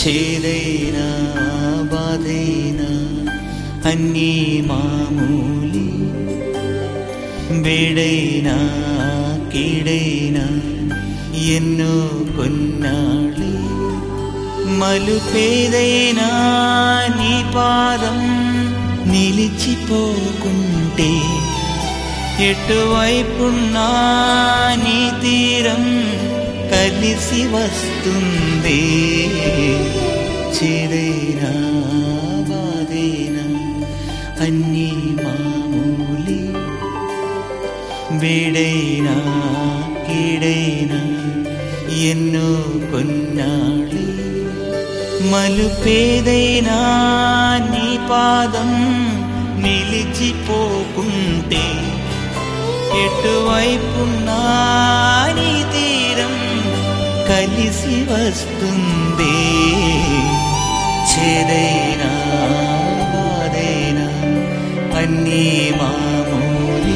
చేదైనా బాధైనా అన్నీ మామూలి వేడైనా కీడైనా ఎన్నో కొన్నాళ్ళే మలుపేదైనా నీ పాదం నిలిచిపోకుంటే ఎటువైపున్నా నీ తీరం కలిసి వస్తుంది చేదైనా బాధైనా అన్నీ మామూలి వేడైనా కీడైనా ఎన్నో కొన్నాళ్ళే మలుపేదైనా నీ పాదం నిలిచిపోకుంటే ఎటువైపున్నా నీ తీరం కలిసి వస్తుంది చేదైనా బాధైనా అన్నీ మామూలి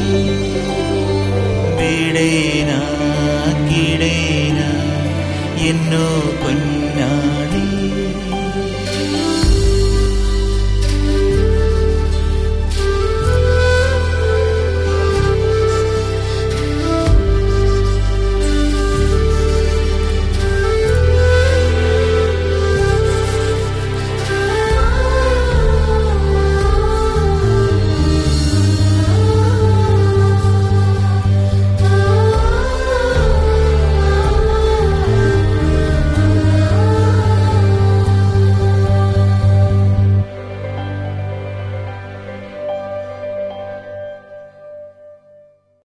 వేడైనా కీడైనా ఎన్నో కొన్ని